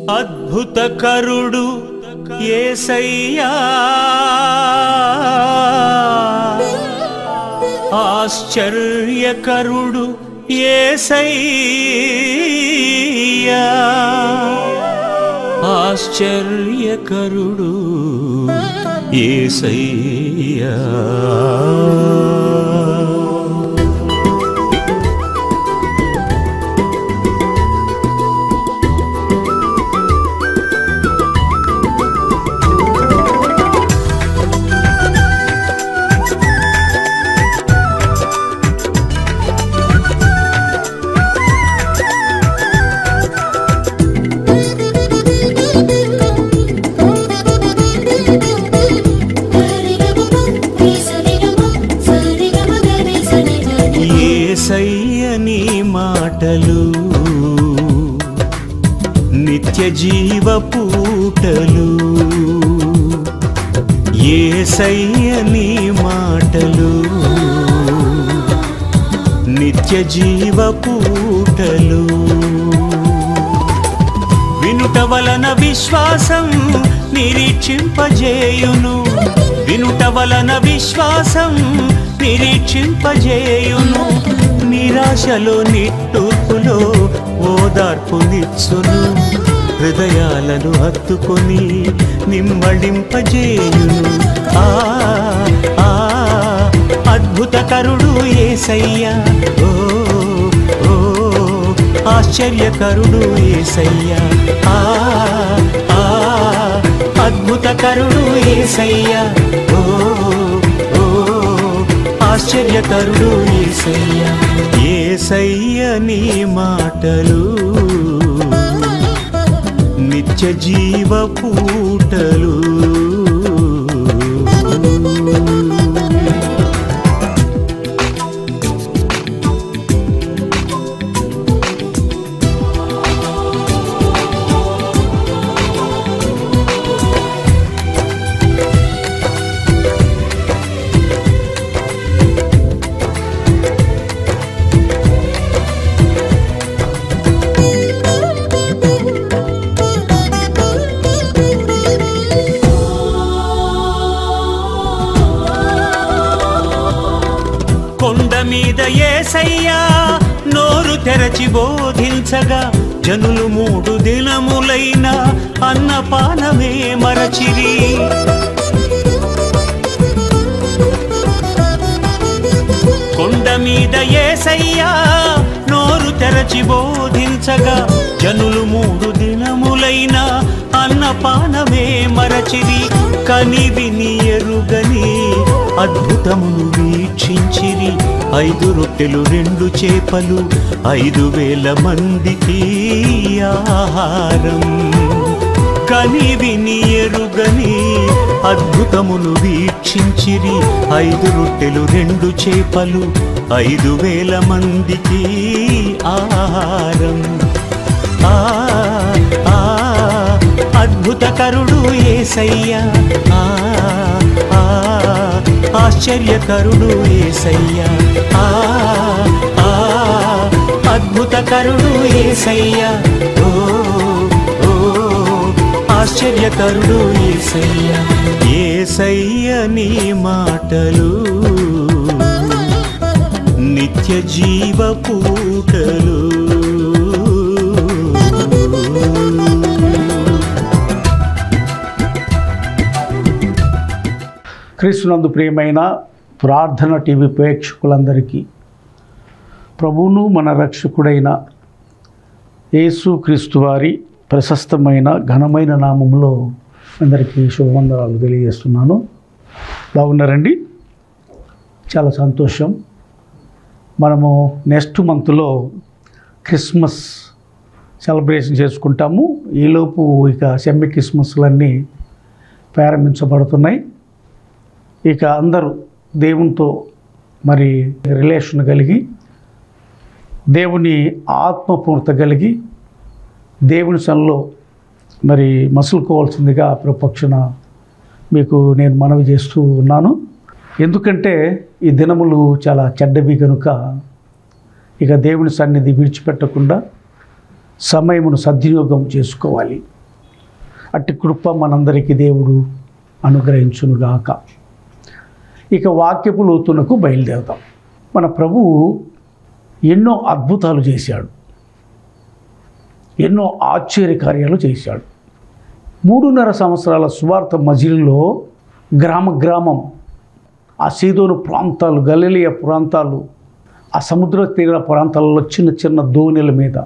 అద్భుతకరుడు ఏసయ్యా ఆశ్చర్యకరుడు ఏసయ్యా ఆశ్చర్యకరుడు ఏసయ్యా ఏసయ్య నీ మాటలు నిత్య జీవ పూటలు ఏసయ్య నీ మాటలు నిత్య జీవ పూటలు వినుట వలన విశ్వాసం నిరీక్షింపజేయును వినుట వలన విశ్వాసం నిరీక్షింపజేయును నిరాశలో నిట్టూర్పులో ఓదార్పునిచ్చును హృదయాలను హత్తుకొని నిమ్మడింపజేయును ఆ ఆ అద్భుతకరుడు ఏసయ్యా ఓ ఓ ఆశ్చర్యకరుడు ఏసయ్యా ఆ ఆ అద్భుతకరుడు ఏసయ్యా ఓ ఓ ఆశ్చర్యకరుడు ఏసయ్యా ఏసయ్య నీ మాటలు నిత్య జీవ పూటలు కొండ మీద ఏసయ్యా నోరు తెరచి బోధించగా జనులు మూడు దినములైన అన్నపానమే మరచిరి కొండ మీద ఏసయ్యా నోరు తెరచి బోధించగా జనులు మూడు దినములైన అన్నపానమే మరచిరి కని విని ఎరుగని అద్భుతమును వీక్షించిరి ఐదు రొట్టెలు రెండు చేపలు ఐదు వేల మందికి ఆహారం కని విని ఎరుగని అద్భుతమును వీక్షించిరి ఐదు రొట్టెలు రెండు చేపలు ఐదు వేల మందికి ఆహారం ఆ ఆ అద్భుతకరుడు ఏసయ్యా ఆ ఆ ఆశ్చర్యకరుడు ఏసయ్యా ఆ ఆ అద్భుతకరుడు ఏసయ్యా ఓ ఓ ఆశ్చర్యకరుడు ఏసయ్యా ఏసయ్య నీ మాటలు నిత్య జీవ పూటలు క్రీస్తునందు ప్రియమైన ప్రార్థన టీవీ ప్రేక్షకులందరికీ ప్రభువును మన రక్షకుడైన యేసు క్రీస్తు వారి ప్రశస్తమైన ఘనమైన నామంలో అందరికీ శుభవందనాలు తెలియజేస్తున్నాను బాగున్నారండి చాలా సంతోషం మనము నెక్స్ట్ మంత్లో క్రిస్మస్ సెలబ్రేషన్ చేసుకుంటాము ఈలోపు ఇక సెమ్మి క్రిస్మస్లన్నీ ప్రారంభించబడుతున్నాయి ఇక అందరూ దేవునితో మరి రిలేషన్ కలిగి దేవుని ఆత్మపూర్త కలిగి దేవుని సన్నిలో మరి మసులుకోవాల్సిందిగా ప్రపక్షణ మీకు నేను మనవి చేస్తూ ఉన్నాను ఎందుకంటే ఈ దినములు చాలా చెడ్డవి కనుక ఇక దేవుని సన్నిధి విడిచిపెట్టకుండా సమయమును సద్వినియోగం చేసుకోవాలి అట్టి కృప మనందరికీ దేవుడు అనుగ్రహించునుగాక ఇక వాక్యపు లోతునకు బయలుదేరుతాం మన ప్రభువు ఎన్నో అద్భుతాలు చేశాడు ఎన్నో ఆశ్చర్య కార్యాలు చేశాడు మూడున్నర సంవత్సరాల సువార్త మజిల్లో గ్రామ గ్రామం ఆ సీదోను ప్రాంతాలు గలిలియ ప్రాంతాలు ఆ సముద్ర తీర ప్రాంతాలలో చిన్న చిన్న దోణిల మీద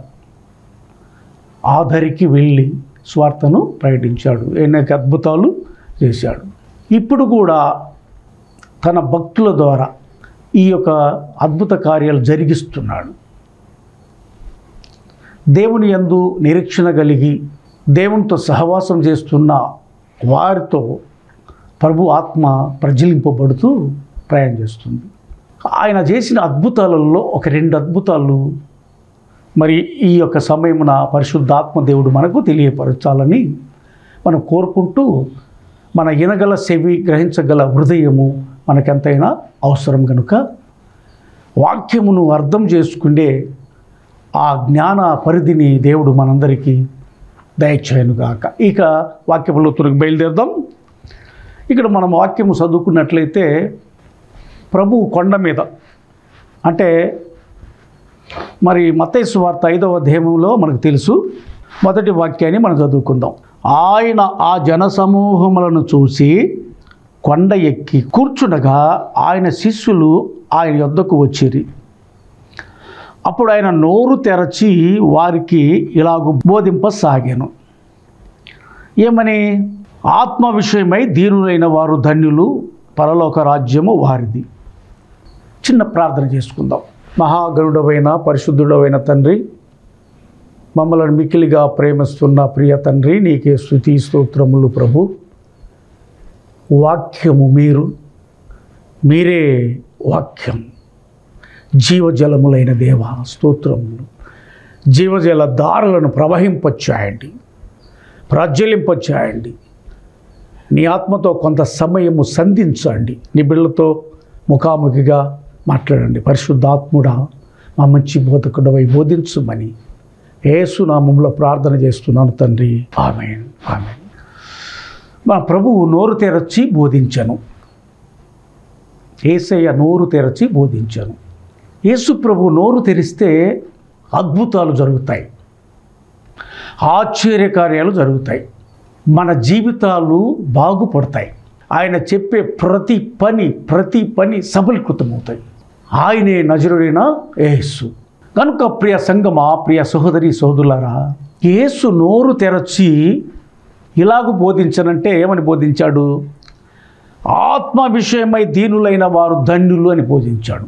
ఆధరికి వెళ్ళి స్వార్థను ప్రకటించాడు అనేక అద్భుతాలు చేశాడు ఇప్పుడు కూడా తన భక్తుల ద్వారా ఈ యొక్క అద్భుత కార్యాలు జరిగిస్తున్నాడు దేవుని యందు నిరీక్షణ కలిగి దేవునితో సహవాసం చేస్తున్న వారితో ప్రభు ఆత్మ ప్రజ్వలింపబడుతూ ప్రయాణం చేస్తుంది ఆయన చేసిన అద్భుతాలలో ఒక రెండు అద్భుతాలు మరి ఈ యొక్క సమయమున పరిశుద్ధాత్మ దేవుడు మనకు తెలియపరచాలని మనం కోరుకుంటూ మన వినగల చెవి గ్రహించగల హృదయము మనకెంతైనా అవసరం కనుక వాక్యమును అర్థం చేసుకుండే ఆ జ్ఞాన పరిధిని దేవుడు మనందరికీ దయచేయనుగాక ఇక వాక్యములో తురికి బయలుదేరదాం ఇక్కడ మనం వాక్యము చదువుకున్నట్లయితే ప్రభు కొండ మీద అంటే మరి మత్తయి వార్త ఐదవ అధ్యాయంలో మనకు తెలుసు మొదటి వాక్యాన్ని మనం చదువుకుందాం ఆయన ఆ జనసమూహములను చూసి కొండ ఎక్కి కూర్చుండగా ఆయన శిష్యులు ఆయన యొద్దకు వచ్చిరి అప్పుడు ఆయన నోరు తెరచి వారికి ఇలాగ బోధింపసాగాను ఏమని ఆత్మ విషయమై దీనులైన వారు ధన్యులు పరలోక రాజ్యము వారిది చిన్న ప్రార్థన చేసుకుందాం మహాగరుడవైన పరిశుద్ధుడవైన తండ్రి మమ్మల్ని మిక్కిలిగా ప్రేమిస్తున్న ప్రియ తండ్రి నీకే స్థుతి స్తోత్రములు ప్రభు వాక్యము మీరు మీరే వాక్యం జీవజలములైన దేవ స్తోత్రములు జీవజల దారులను ప్రవహింపచ్చాయండి ప్రజ్వలింపచ్చాయండి నీ ఆత్మతో కొంత సమయము సంధించండి నీ బిళ్ళతో ముఖాముఖిగా మాట్లాడండి పరిశుద్ధాత్ముడా మా మంచి బోధకుడవై బోధించుమని ఏసునామంలో ప్రార్థన చేస్తున్నాను తండ్రి ఆమె ఆమె మా ప్రభువు నోరు తెరచి బోధించను ఏసయ్య నోరు తెరచి బోధించను యేసు ప్రభు నోరు తెరిస్తే అద్భుతాలు జరుగుతాయి ఆశ్చర్యకార్యాలు జరుగుతాయి మన జీవితాలు బాగుపడతాయి ఆయన చెప్పే ప్రతి పని ప్రతి పని సఫలీకృతమవుతాయి ఆయనే నజరుడైన యేసు కనుక ప్రియ సంగమా ప్రియ సహోదరి సోదరులారా యేసు నోరు తెరచి ఇలాగ బోధించనంటే ఏమని బోధించాడు ఆత్మ విషయమై దీనులైన వారు ధన్యులు అని బోధించాడు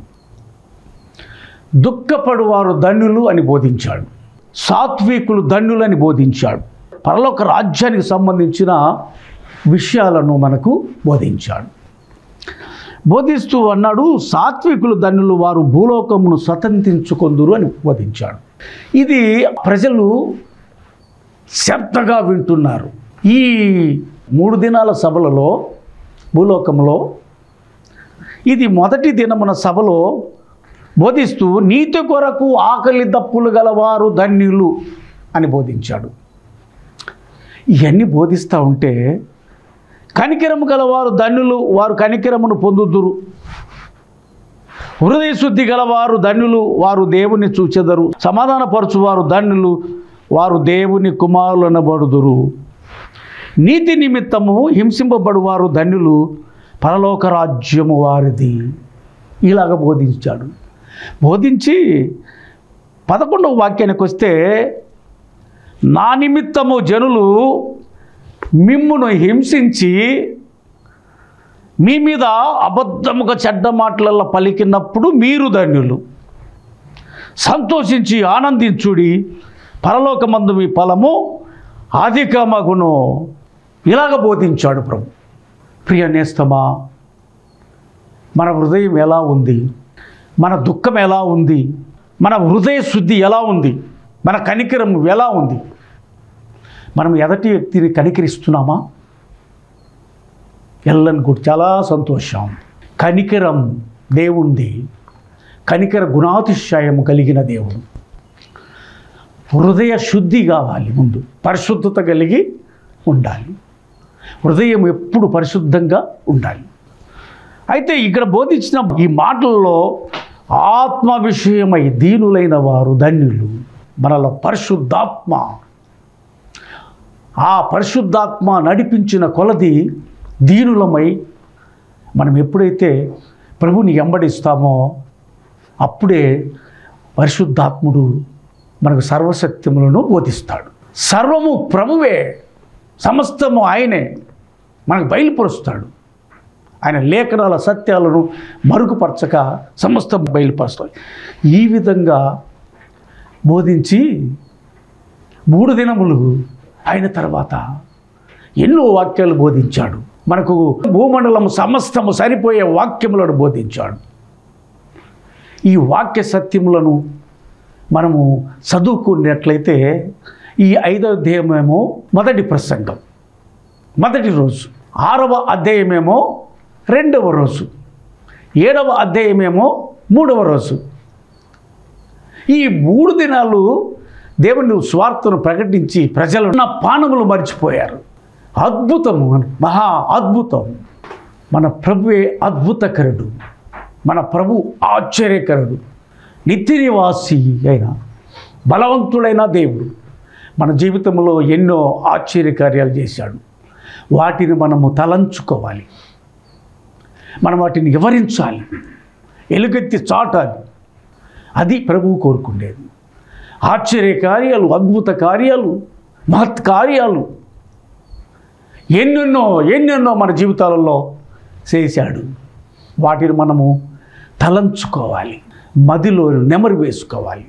దుఃఖపడు వారు ధన్యులు అని బోధించాడు సాత్వికులు ధన్యులని బోధించాడు పరలోక రాజ్యానికి సంబంధించిన విషయాలను మనకు బోధించాడు బోధిస్తూ అన్నాడు సాత్వికులు ధన్యులు వారు భూలోకమును స్వతంత్రించుకొందురు అని బోధించాడు ఇది ప్రజలు శ్రద్ధగా వింటున్నారు ఈ మూడు దినాల సభలలో భూలోకంలో ఇది మొదటి దినమున సభలో బోధిస్తూ నీతి కొరకు ఆకలి దప్పులు గలవారు ధన్యులు అని బోధించాడు ఇవన్నీ బోధిస్తూ ఉంటే కనికరము గలవారు ధన్యులు వారు కనికరమును పొందుదురు హృదయ శుద్ధి గలవారు ధన్యులు వారు దేవుని చూచెదరు సమాధానపరచువారు ధన్యులు వారు దేవుని కుమారులనబడుదురు నీతి నిమిత్తము హింసింపబడువారు ధన్యులు పరలోక రాజ్యము వారిది ఇలాగ బోధించాడు బోధించి పదకొండవ వాక్యానికి వస్తే నా నిమిత్తము జనులు మిమ్మును హింసించి మీ మీద అబద్ధముగా చెడ్డ మాటలలో పలికినప్పుడు మీరు ధన్యులు సంతోషించి ఆనందించుడి పరలోకమందు మీ ఫలము అధికమగును ఇలాగ బోధించాడు ప్రభు ప్రియ నేస్తమా మన హృదయం ఎలా ఉంది మన దుఃఖం ఎలా ఉంది మన హృదయ శుద్ధి ఎలా ఉంది మన కనికరం ఎలా ఉంది మనం ఎదటి వ్యక్తిని కనికరిస్తున్నామా ఎల్లని గుడి చాలా సంతోషం కనికరం దేవుంది కనికర గుణాతిశయం కలిగిన దేవుడు హృదయ శుద్ధి కావాలి ముందు పరిశుద్ధత కలిగి ఉండాలి హృదయం ఎప్పుడు పరిశుద్ధంగా ఉండాలి అయితే ఇక్కడ బోధించిన ఈ మాటల్లో ఆత్మ విషయమై దీనులైన వారు ధన్యులు మనలో పరిశుద్ధాత్మ ఆ పరిశుద్ధాత్మ నడిపించిన కొలది దీనులమై మనం ఎప్పుడైతే ప్రభుని ఎంబడిస్తామో అప్పుడే పరిశుద్ధాత్ముడు మనకు సర్వసత్యములను బోధిస్తాడు సర్వము ప్రభువే సమస్తము ఆయనే మనకు బయలుపరుస్తాడు ఆయన లేఖనాల సత్యాలను మరుగుపరచక సమస్తం బయలుపరుస్తాడు ఈ విధంగా బోధించి మూడు దినములు అయిన తర్వాత ఎన్నో వాక్యాలు బోధించాడు మనకు భూమండలం సమస్తము సరిపోయే వాక్యములను బోధించాడు ఈ వాక్య సత్యములను మనము చదువుకున్నట్లయితే ఈ ఐదవ అధ్యాయమేమో మొదటి ప్రసంగం మొదటి రోజు ఆరవ అధ్యాయమేమో రెండవ రోజు ఏడవ అధ్యాయమేమో మూడవ రోజు ఈ మూడు దినాలు దేవుని స్వార్థను ప్రకటించి ప్రజలు నా పానములు మర్చిపోయారు అద్భుతము మహా అద్భుతం మన ప్రభువే అద్భుతకరుడు మన ప్రభు ఆశ్చర్యకరుడు నిత్య నివాసి అయిన బలవంతుడైన దేవుడు మన జీవితంలో ఎన్నో ఆశ్చర్యకార్యాలు చేశాడు వాటిని మనము తలంచుకోవాలి మనం వాటిని వివరించాలి ఎలుగెత్తి చాటాలి అది ప్రభువు కోరుకునేది ఆశ్చర్య కార్యాలు అద్భుత కార్యాలు మహత్ కార్యాలు ఎన్నెన్నో ఎన్నెన్నో మన జీవితాలలో చేశాడు వాటిని మనము తలంచుకోవాలి మదిలో నెమరు వేసుకోవాలి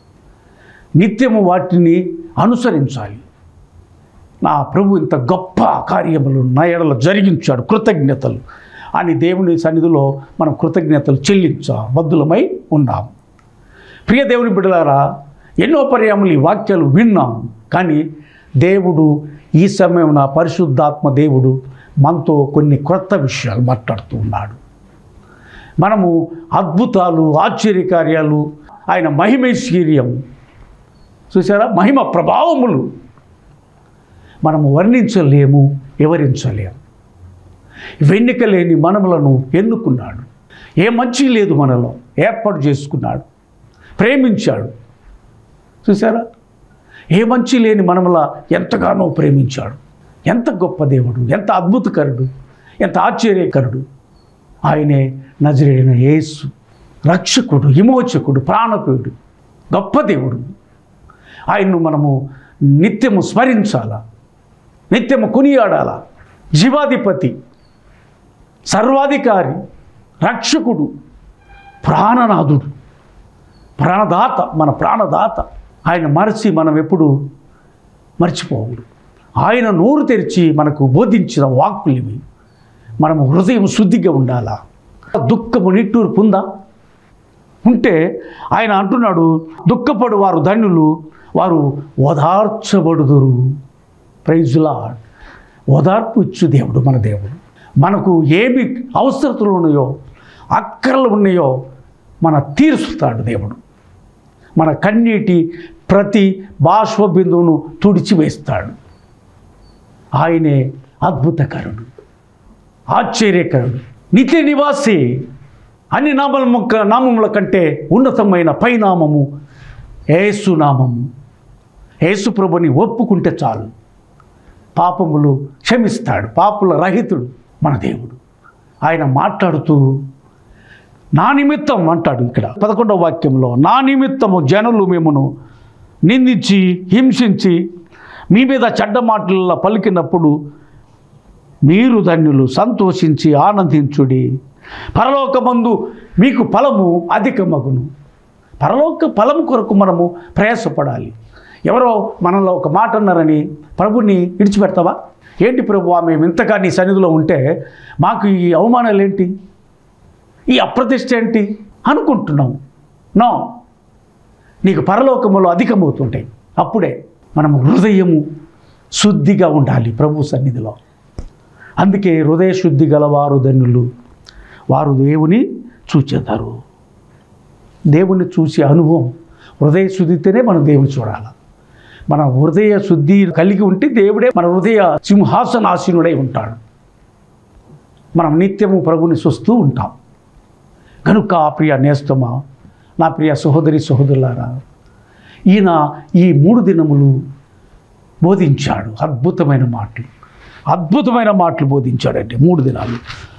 నిత్యము వాటిని అనుసరించాలి నా ప్రభు ఇంత గొప్ప కార్యములు నా ఎడలో జరిగించాడు కృతజ్ఞతలు అని దేవుని సన్నిధిలో మనం కృతజ్ఞతలు చెల్లించ బద్దులమై ఉన్నాం ప్రియ దేవుని బిడ్డలారా ఎన్నో పర్యాములు ఈ వాక్యాలు విన్నాం కానీ దేవుడు ఈ సమయం నా పరిశుద్ధాత్మ దేవుడు మనతో కొన్ని కొత్త విషయాలు మాట్లాడుతూ ఉన్నాడు మనము అద్భుతాలు ఆశ్చర్యకార్యాలు ఆయన మహిమైశ్వర్యం చూసారా మహిమ ప్రభావములు మనము వర్ణించలేము వివరించలేము వెన్నిక లేని మనములను ఎన్నుకున్నాడు ఏ మంచి లేదు మనలో ఏర్పాటు చేసుకున్నాడు ప్రేమించాడు చూసారా ఏ మంచి లేని మనమలా ఎంతగానో ప్రేమించాడు ఎంత గొప్ప దేవుడు ఎంత అద్భుతకరుడు ఎంత ఆశ్చర్యకరుడు ఆయనే నజరేడిన యేసు రక్షకుడు విమోచకుడు ప్రాణప్రియుడు గొప్ప దేవుడు ఆయన్ను మనము నిత్యము స్మరించాలా నిత్యము కొనియాడాలా జీవాధిపతి సర్వాధికారి రక్షకుడు ప్రాణనాథుడు ప్రాణదాత మన ప్రాణదాత ఆయన మరచి మనం ఎప్పుడు మర్చిపోకూడదు ఆయన నోరు తెరిచి మనకు బోధించిన వాక్కులు ఇవి మనము హృదయం శుద్ధిగా ఉండాలా దుఃఖము నిట్టూరు పొందా ఉంటే ఆయన అంటున్నాడు దుఃఖపడు వారు ధన్యులు వారు ఓదార్చబడుదురు ప్రైజులా ఓదార్పు ఇచ్చు దేవుడు మన దేవుడు మనకు ఏమి అవసరతలు ఉన్నాయో అక్కరలు ఉన్నాయో మన తీరుస్తాడు దేవుడు మన కన్నీటి ప్రతి బాష్ప బిందువును తుడిచివేస్తాడు ఆయనే అద్భుతకరుడు ఆశ్చర్యకరుడు నిత్య నివాసి అన్ని నామల మొక్క నామముల కంటే ఉన్నతమైన పైనామము ఏసు నామము యేసు ప్రభుని ఒప్పుకుంటే చాలు పాపములు క్షమిస్తాడు పాపుల రహితుడు మన దేవుడు ఆయన మాట్లాడుతూ నా నిమిత్తం అంటాడు ఇక్కడ పదకొండవ వాక్యంలో నా నిమిత్తము జనులు మిమ్మను నిందించి హింసించి మీ మీద చెడ్డ మాటల పలికినప్పుడు మీరు ధన్యులు సంతోషించి ఆనందించుడి పరలోకమందు మీకు ఫలము అధికమగును పరలోక ఫలము కొరకు మనము ప్రయాసపడాలి ఎవరో మనలో ఒక మాట అన్నారని ప్రభుని విడిచిపెడతావా ఏంటి ప్రభు మేము ఇంతగా నీ సన్నిధిలో ఉంటే మాకు ఈ అవమానాలు ఏంటి ఈ అప్రతిష్ట ఏంటి అనుకుంటున్నాం నో నీకు పరలోకములో అధికమవుతుంటాయి అప్పుడే మనం హృదయము శుద్ధిగా ఉండాలి ప్రభు సన్నిధిలో అందుకే హృదయ శుద్ధి గలవారు ధన్యులు వారు దేవుని చూచేదారు దేవుని చూసే అనుభవం హృదయ శుద్ధితేనే మనం దేవుని చూడాలి మన హృదయ శుద్ధి కలిగి ఉంటే దేవుడే మన హృదయ సింహాసనాసీనుడై ఉంటాడు మనం నిత్యము ప్రభుని చూస్తూ ఉంటాం కనుక ప్రియ నేస్తమా నా ప్రియ సహోదరి సహోదరులారా ఈయన ఈ మూడు దినములు బోధించాడు అద్భుతమైన మాటలు అద్భుతమైన మాటలు బోధించాడంటే మూడు దినాలు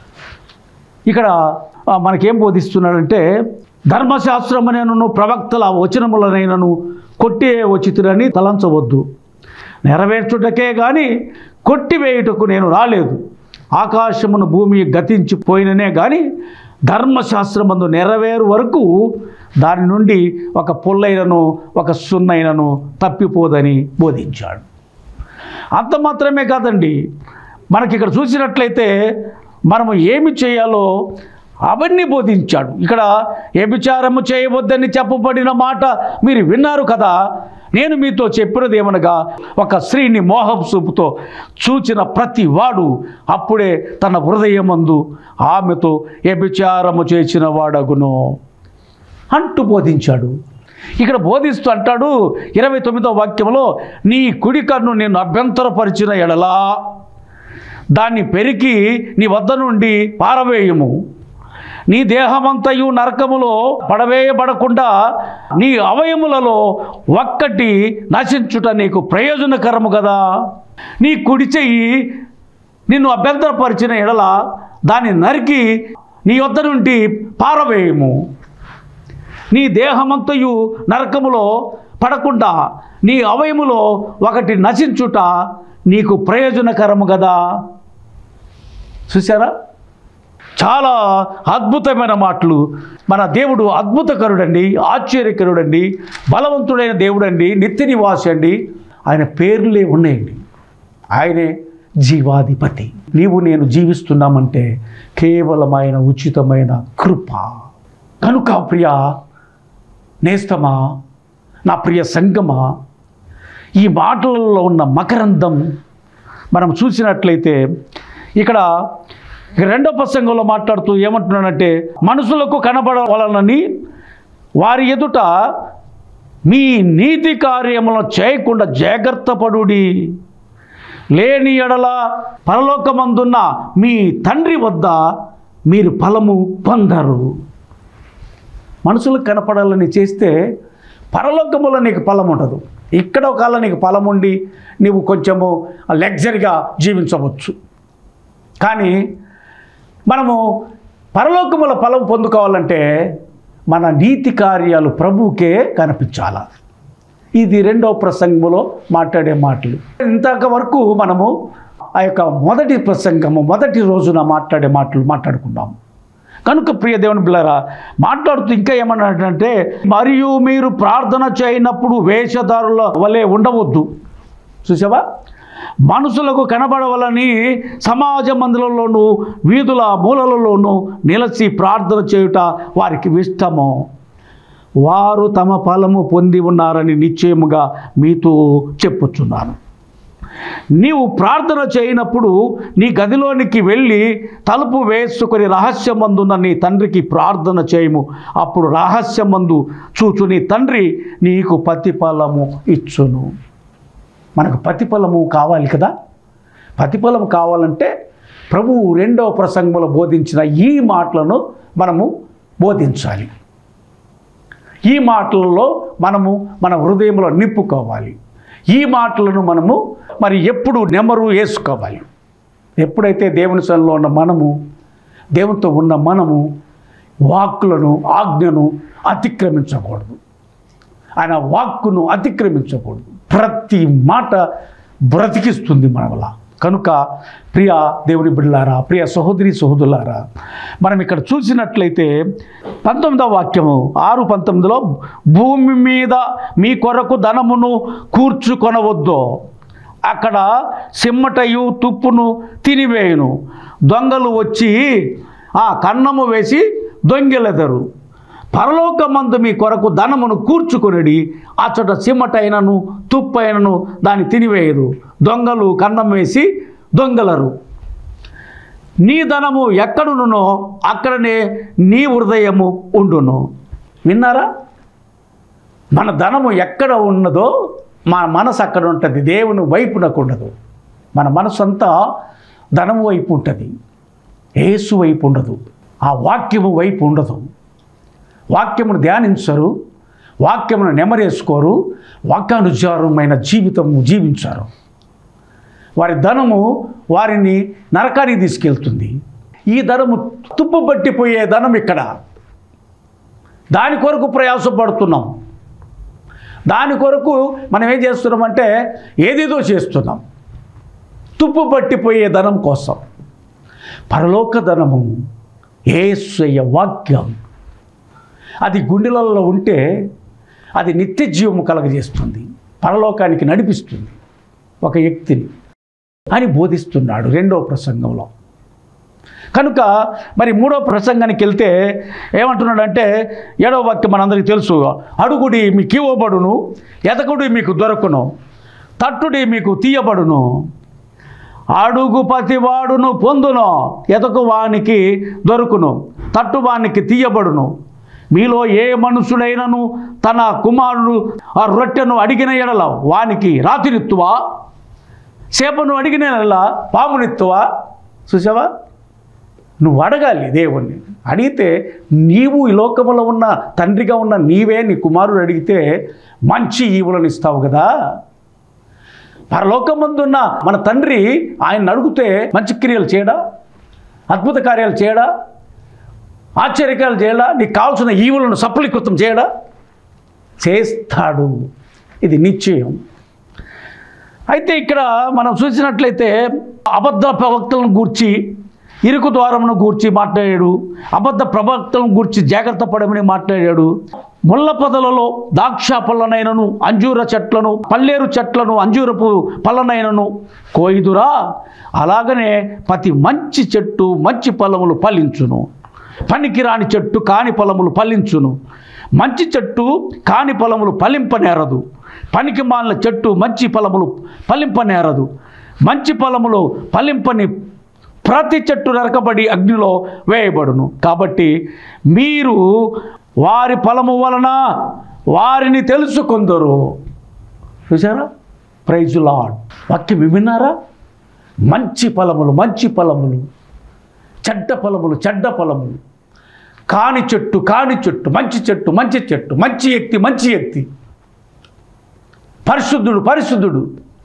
ఇక్కడ ఆ, మనకేం బోధిస్తున్నాడంటే ధర్మశాస్త్రమనేనను ప్రవక్తల వచనములనైనను కొట్టే వచ్చితురని తలంచవద్దు నెరవేర్చుటకే కానీ కొట్టివేయుటకు నేను రాలేదు ఆకాశమును భూమి గతించిపోయిననే కానీ ధర్మశాస్త్రమందు నెరవేరు వరకు దాని నుండి ఒక పుల్లైనను ఒక సున్నైనను తప్పిపోదని బోధించాడు అంత మాత్రమే కాదండి మనకి ఇక్కడ చూసినట్లయితే మనము ఏమి చేయాలో అవన్నీ బోధించాడు ఇక్కడ వ్యభిచారము చేయవద్దని చెప్పబడిన మాట మీరు విన్నారు కదా నేను మీతో చెప్పినది ఏమనగా ఒక స్త్రీని మోహం చూపుతో చూచిన ప్రతి వాడు అప్పుడే తన హృదయమందు ఆమెతో వ్యభిచారము చేసిన వాడగును అంటూ బోధించాడు ఇక్కడ బోధిస్తూ అంటాడు ఇరవై తొమ్మిదో వాక్యంలో నీ కుడి కన్ను నేను అభ్యంతరపరిచిన ఎడలా దాన్ని పెరికి నీ వద్ద నుండి పారవేయము నీ దేహమంతయు నరకములో పడవేయబడకుండా నీ అవయములలో ఒక్కటి నశించుట నీకు ప్రయోజనకరము కదా నీ కుడి చెయ్యి నిన్ను అభ్యంతరపరిచిన ఎడల దాన్ని నరికి నీ వద్ద నుండి పారవేయము నీ దేహమంతయు నరకములో పడకుండా నీ అవయములో ఒకటి నశించుట నీకు ప్రయోజనకరము కదా చూసారా చాలా అద్భుతమైన మాటలు మన దేవుడు అద్భుతకరుడండి ఆశ్చర్యకరుడండి బలవంతుడైన దేవుడండి నిత్య నివాసి అండి ఆయన పేర్లే ఉన్నాయండి ఆయనే జీవాధిపతి నీవు నేను జీవిస్తున్నామంటే కేవలం ఆయన ఉచితమైన కృప కనుక ప్రియ నేస్తమా నా ప్రియ సంగమా ఈ మాటలలో ఉన్న మకరందం మనం చూసినట్లయితే ఇక్కడ ఇక రెండో ప్రసంగంలో మాట్లాడుతూ ఏమంటున్నాడంటే మనుషులకు కనబడవలనని వారి ఎదుట మీ నీతి కార్యములను చేయకుండా జాగ్రత్త పడుడి లేని ఎడల పరలోకమందున్న మీ తండ్రి వద్ద మీరు ఫలము పొందరు మనుషులకు కనపడాలని చేస్తే పరలోకములో నీకు ఫలం ఉండదు ఇక్కడ ఒకవేళ నీకు ఫలం ఉండి నీవు కొంచెము లగ్జరీగా జీవించవచ్చు కానీ మనము పరలోకముల ఫలం పొందుకోవాలంటే మన నీతి కార్యాలు ప్రభువుకే కనిపించాల ఇది రెండో ప్రసంగంలో మాట్లాడే మాటలు ఇంతక వరకు మనము ఆ యొక్క మొదటి ప్రసంగము మొదటి రోజున మాట్లాడే మాటలు మాట్లాడుకున్నాము కనుక ప్రియ దేవుని బిళ్ళరా మాట్లాడుతూ ఇంకా ఏమన్నాడంటే మరియు మీరు ప్రార్థన చేయనప్పుడు వేషధారుల వలె ఉండవద్దు చూసావా మనుషులకు కనబడవలని సమాజ మందిరంలోనూ వీధుల మూలలలోనూ నిలచి ప్రార్థన చేయుట వారికి ఇష్టము వారు తమ ఫలము పొంది ఉన్నారని నిశ్చయముగా మీతో చెప్పుచున్నాను నీవు ప్రార్థన చేయనప్పుడు నీ గదిలోనికి వెళ్ళి తలుపు వేసుకొని రహస్యమందున్న నీ తండ్రికి ప్రార్థన చేయము అప్పుడు రహస్యమందు చూచు నీ తండ్రి నీకు ప్రతిఫలము ఇచ్చును మనకు ప్రతిఫలము కావాలి కదా ప్రతిఫలం కావాలంటే ప్రభువు రెండవ ప్రసంగంలో బోధించిన ఈ మాటలను మనము బోధించాలి ఈ మాటలలో మనము మన హృదయంలో నింపుకోవాలి ఈ మాటలను మనము మరి ఎప్పుడు నెమరు వేసుకోవాలి ఎప్పుడైతే దేవుని సన్నిలో ఉన్న మనము దేవునితో ఉన్న మనము వాక్కులను ఆజ్ఞను అతిక్రమించకూడదు ఆయన వాక్కును అతిక్రమించకూడదు ప్రతి మాట బ్రతికిస్తుంది మనవల కనుక ప్రియ దేవుని బిడ్డలారా ప్రియ సహోదరి సహోదరులారా మనం ఇక్కడ చూసినట్లయితే పంతొమ్మిదవ వాక్యము ఆరు పంతొమ్మిదిలో భూమి మీద మీ కొరకు ధనమును కూర్చుకొనవద్దు అక్కడ సిమ్మటయు తుప్పును తినివేయును దొంగలు వచ్చి ఆ కన్నము వేసి దొంగెలెదరు పరలోకమందు మీ కొరకు ధనమును కూర్చుకొనిడి అచ్చట సిమ్మటైనను తుప్పైనను దాన్ని తినివేయదు దొంగలు కన్నం వేసి దొంగలరు నీ ధనము ఎక్కడునునో అక్కడనే నీ హృదయము ఉండును విన్నారా మన ధనము ఎక్కడ ఉన్నదో మన మనసు అక్కడ ఉంటుంది దేవుని వైపునకు ఉండదు మన మనసు అంతా ధనము వైపు ఉంటుంది ఏసు వైపు ఉండదు ఆ వాక్యము వైపు ఉండదు వాక్యమును ధ్యానించరు వాక్యమును నెమరేసుకోరు వాక్యానుసారమైన జీవితం జీవించారు వారి ధనము వారిని నరకానికి తీసుకెళ్తుంది ఈ ధనము తుప్పు పట్టిపోయే ధనం ఇక్కడ దాని కొరకు ప్రయాసపడుతున్నాం దాని కొరకు మనం ఏం చేస్తున్నామంటే ఏదేదో చేస్తున్నాం తుప్పు పట్టిపోయే ధనం కోసం పరలోక ధనము ఏసయ్య వాక్యం అది గుండెలలో ఉంటే అది నిత్య జీవము కలగజేస్తుంది పరలోకానికి నడిపిస్తుంది ఒక వ్యక్తిని అని బోధిస్తున్నాడు రెండో ప్రసంగంలో కనుక మరి మూడో ప్రసంగానికి వెళ్తే ఏమంటున్నాడంటే ఏడో వాక్యం మనందరికీ తెలుసు అడుగుడి మీకు ఇవ్వబడును ఎతకుడి మీకు దొరకును తట్టుడి మీకు తీయబడును అడుగు ప్రతి వాడును పొందును ఎతకు వానికి దొరుకును తట్టు వానికి తీయబడును మీలో ఏ మనుషుడైనను తన కుమారుడు ఆ రొట్టెను అడిగిన ఎడల వానికి రాతినిత్తువా చేపను అడిగిన ఎడల పామునిత్తువా చూసావా నువ్వు అడగాలి దేవుణ్ణి అడిగితే నీవు ఈ లోకములో ఉన్న తండ్రిగా ఉన్న నీవే నీ కుమారుడు అడిగితే మంచి ఈవులను ఇస్తావు కదా పరలోకమందున్న మన తండ్రి ఆయన అడిగితే మంచి క్రియలు చేయడా అద్భుత కార్యాలు చేయడా ఆశ్చర్యకాలు చేయడా నీకు కావాల్సిన ఈవులను సఫలీకృతం చేయడా చేస్తాడు ఇది నిశ్చయం అయితే ఇక్కడ మనం చూసినట్లయితే అబద్ధ ప్రవక్తలను గూర్చి ఇరుకు ద్వారమును గూర్చి మాట్లాడాడు అబద్ధ ప్రవక్తలను గూర్చి జాగ్రత్త పడమని మాట్లాడాడు ముళ్ళ పొదలలో దాక్ష పళ్ళనైనను అంజూర చెట్లను పల్లేరు చెట్లను అంజూరపు పళ్ళనైనను కోయిదురా అలాగనే ప్రతి మంచి చెట్టు మంచి ఫలములు ఫలించును పనికిరాని చెట్టు కాని ఫలములు ఫలించును మంచి చెట్టు కాని ఫలములు ఫలింపనేరదు పనికి మాలిన చెట్టు మంచి ఫలములు ఫలింపనేరదు మంచి ఫలములు ఫలింపని ప్రతి చెట్టు నరకబడి అగ్నిలో వేయబడును కాబట్టి మీరు వారి ఫలము వలన వారిని తెలుసుకుందరు చూసారా ప్రైజ్ లాడ్ వాక్యం విన్నారా మంచి ఫలములు మంచి ఫలములు చెడ్డ ఫలములు చెడ్డ ఫలములు కాని చెట్టు కాని చెట్టు మంచి చెట్టు మంచి చెట్టు మంచి వ్యక్తి మంచి వ్యక్తి పరిశుద్ధుడు పరిశుద్ధుడు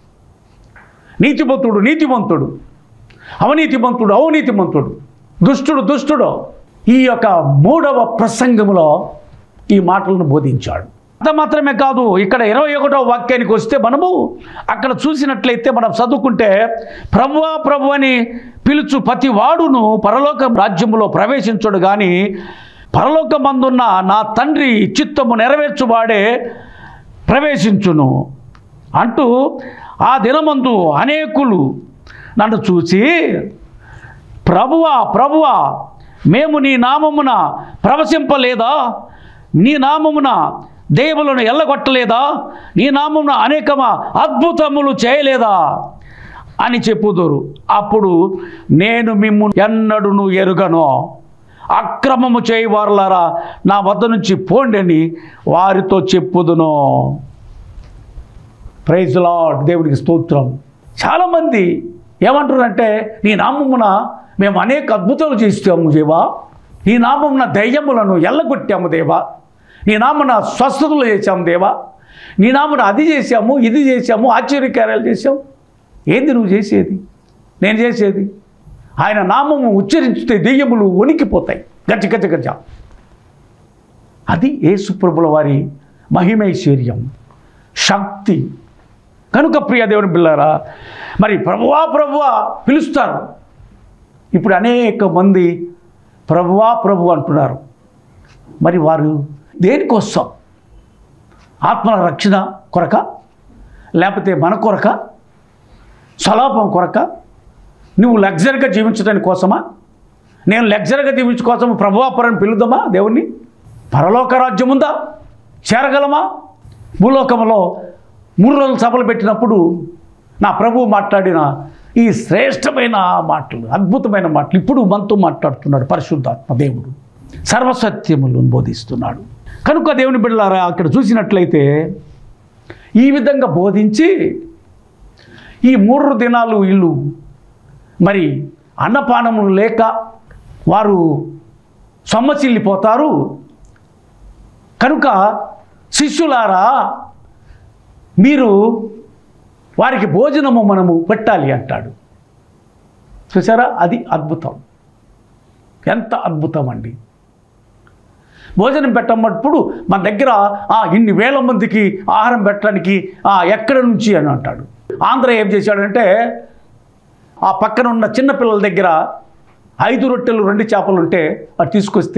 నీతిమంతుడు నీతిమంతుడు అవినీతిమంతుడు అవినీతిమంతుడు దుష్టుడు దుష్టుడు ఈ యొక్క మూడవ ప్రసంగములో ఈ మాటలను బోధించాడు అంత మాత్రమే కాదు ఇక్కడ ఇరవై ఒకటో వాక్యానికి వస్తే మనము అక్కడ చూసినట్లయితే మనం చదువుకుంటే ప్రభువా ప్రభు అని పిలుచు ప్రతి వాడును పరలోక రాజ్యములో ప్రవేశించడు కానీ పరలోకమందున్న నా తండ్రి చిత్తము నెరవేర్చువాడే ప్రవేశించును అంటూ ఆ దినమందు అనేకులు నన్ను చూసి ప్రభువా ప్రభువా మేము నీ నామమున ప్రవశింపలేదా నీ నామమున దేవులను ఎల్లగొట్టలేదా నీ నామమున అనేకమ అద్భుతములు చేయలేదా అని చెప్పుదురు అప్పుడు నేను మిమ్ము ఎన్నడును ఎరుగను అక్రమము చేయవారులారా నా వద్ద నుంచి పోండి అని వారితో చెప్పుదును ప్రైజ్ లాడ్ దేవుడికి స్తోత్రం చాలామంది ఏమంటారంటే నీ నామమున మేము అనేక అద్భుతాలు చేస్తాము దేవా నీ నామమున దయ్యములను ఎల్లగొట్టాము దేవా నీ నామన స్వస్థతలు చేశాము దేవా నీ నామన అది చేశాము ఇది చేశాము ఆశ్చర్యకార్యాలు చేశాము ఏంది నువ్వు చేసేది నేను చేసేది ఆయన నామము ఉచ్చరించితే దెయ్యములు వణికిపోతాయి గచ్చ గచ్చ గచ్చ అది యేసుప్రభుల వారి మహిమైశ్వర్యం శక్తి కనుక ప్రియ దేవుని పిల్లారా మరి ప్రభువా ప్రభువా పిలుస్తారు ఇప్పుడు అనేక మంది ప్రభువా ప్రభు అంటున్నారు మరి వారు దేనికోసం ఆత్మల రక్షణ కొరక లేకపోతే మన కొరక స్వలాపం కొరక నువ్వు లగ్జరీగా జీవించడానికి కోసమా నేను లగ్జరీగా జీవించ కోసం ప్రభువాపరని పిలుద్దామా దేవుణ్ణి పరలోక రాజ్యం ఉందా చేరగలమా భూలోకంలో మూడు రోజులు సభలు పెట్టినప్పుడు నా ప్రభు మాట్లాడిన ఈ శ్రేష్టమైన మాటలు అద్భుతమైన మాటలు ఇప్పుడు మనతో మాట్లాడుతున్నాడు పరిశుద్ధాత్మ దేవుడు సర్వసత్యములను బోధిస్తున్నాడు కనుక దేవుని బిడ్డలారా అక్కడ చూసినట్లయితే ఈ విధంగా బోధించి ఈ మూడు దినాలు వీళ్ళు మరి అన్నపానములు లేక వారు సొమ్మసిల్లిపోతారు కనుక శిష్యులారా మీరు వారికి భోజనము మనము పెట్టాలి అంటాడు చూసారా అది అద్భుతం ఎంత అద్భుతం అండి భోజనం పెట్టమన్నప్పుడు మన దగ్గర ఆ, ఇన్ని వేల మందికి ఆహారం పెట్టడానికి ఆ, ఎక్కడ నుంచి అని అంటాడు ఆంధ్ర ఏం చేశాడంటే ఆ పక్కన ఉన్న చిన్న పిల్లల దగ్గర ఐదు రొట్టెలు రెండు చేపలు ఉంటే అది తీసుకొస్తే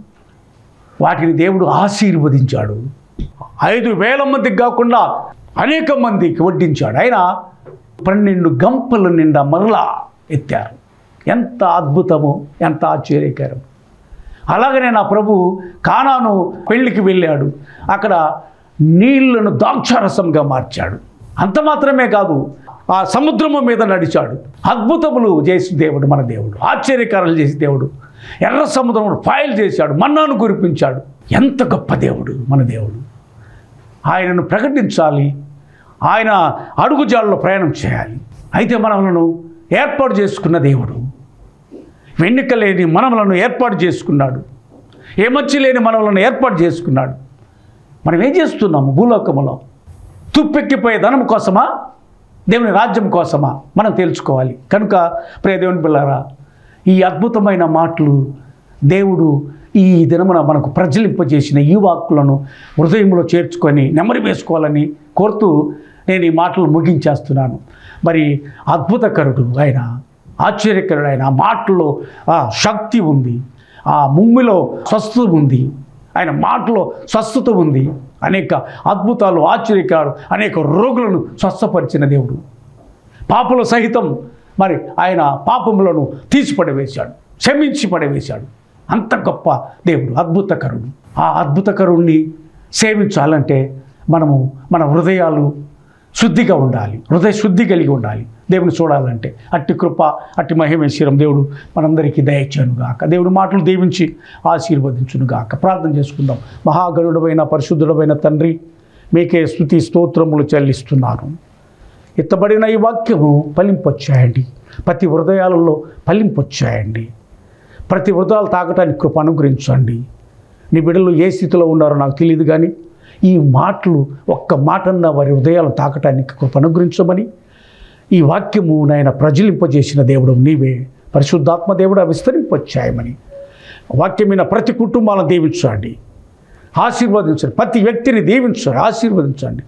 వాటిని దేవుడు ఆశీర్వదించాడు ఐదు వేల మందికి కాకుండా అనేక మందికి వడ్డించాడు ఆయన పన్నెండు గంపల నిండా మరలా ఎత్తారు ఎంత అద్భుతము ఎంత ఆశ్చర్యకరం అలాగనే నా ప్రభు కానాను పెళ్లికి వెళ్ళాడు అక్కడ నీళ్లను ద్రాక్షారసంగా మార్చాడు అంత మాత్రమే కాదు ఆ సముద్రము మీద నడిచాడు అద్భుతములు చేసి దేవుడు మన దేవుడు ఆశ్చర్యకారాలు చేసి దేవుడు ఎర్ర సముద్రమును ఫైల్ చేశాడు మన్నాను కురిపించాడు ఎంత గొప్ప దేవుడు మన దేవుడు ఆయనను ప్రకటించాలి ఆయన అడుగుజాడలో ప్రయాణం చేయాలి అయితే మనలను ఏర్పాటు చేసుకున్న దేవుడు వెన్నుక లేని మనములను ఏర్పాటు చేసుకున్నాడు ఏమచ్చి లేని మనములను ఏర్పాటు చేసుకున్నాడు మనం ఏం చేస్తున్నాము భూలోకములో తుప్పెక్కిపోయే ధనం కోసమా దేవుని రాజ్యం కోసమా మనం తెలుసుకోవాలి కనుక ప్రియ దేవుని పిల్లరా ఈ అద్భుతమైన మాటలు దేవుడు ఈ దినమున మనకు ప్రజలింపజేసిన ఈ వాక్కులను హృదయంలో చేర్చుకొని నెమరి వేసుకోవాలని కోరుతూ నేను ఈ మాటలు ముగించేస్తున్నాను మరి అద్భుతకరుడు ఆయన ఆశ్చర్యకరుడు ఆయన ఆ మాటల్లో ఆ శక్తి ఉంది ఆ ముమ్మిలో స్వస్థత ఉంది ఆయన మాటలో స్వస్థత ఉంది అనేక అద్భుతాలు ఆశ్చర్యకారు అనేక రోగులను స్వస్థపరిచిన దేవుడు పాపల సహితం మరి ఆయన పాపములను తీసి పడవేశాడు క్షమించి పడవేశాడు అంత గొప్ప దేవుడు అద్భుతకరుడు ఆ అద్భుతకరుణ్ణి సేవించాలంటే మనము మన హృదయాలు శుద్ధిగా ఉండాలి హృదయ శుద్ధి కలిగి ఉండాలి దేవుని చూడాలంటే అట్టి కృప అట్టి మహిమేశ్వరం దేవుడు మనందరికీ దయచేయను గాక దేవుడి మాటలు దీవించి ఆశీర్వదించును గాక ప్రార్థన చేసుకుందాం మహాగరుడమైన పరిశుద్ధుడమైన తండ్రి మీకే స్థుతి స్తోత్రములు చెల్లిస్తున్నాను ఎత్తబడిన ఈ వాక్యము ఫలింపొచ్చాయండి ప్రతి హృదయాలలో ఫలింపొచ్చాయండి ప్రతి హృదయాలు తాకటానికి కృప అనుగ్రహించండి నీ బిడ్డలు ఏ స్థితిలో ఉన్నారో నాకు తెలియదు కానీ ఈ మాటలు ఒక్క మాటన్న వారి హృదయాలు తాకటానికి కృప అనుగ్రహించమని ఈ వాక్యము నాయన ప్రజలింపజేసిన దేవుడు నీవే పరిశుద్ధాత్మ దేవుడు విస్తరింపచ్చాయమని వాక్యమైన ప్రతి కుటుంబాలను దీవించండి ఆశీర్వదించండి ప్రతి వ్యక్తిని దీవించండి ఆశీర్వదించండి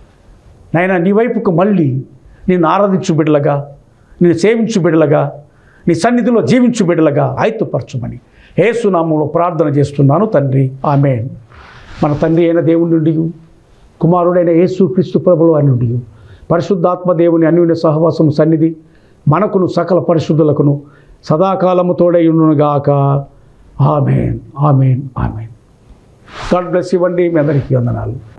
నాయన నీ వైపుకు మళ్ళీ నేను ఆరాధించు బిడ్డలుగా నేను సేవించు బిడ్డలుగా నీ సన్నిధిలో జీవించు బిడ్డలుగా ఆయుత్తపరచమని ఏసునామంలో ప్రార్థన చేస్తున్నాను తండ్రి ఆమె మన తండ్రి అయిన దేవుని నుండి కుమారుడైన యేసు క్రీస్తు ప్రభుల వారి నుండి పరిశుద్ధాత్మ దేవుని అన్యుని సహవాసం సన్నిధి మనకును సకల పరిశుద్ధులకును సదాకాలము తోడైయునుగాక amen amen amen God bless ఇవ్వండి మీ అందరికీ వందనాలు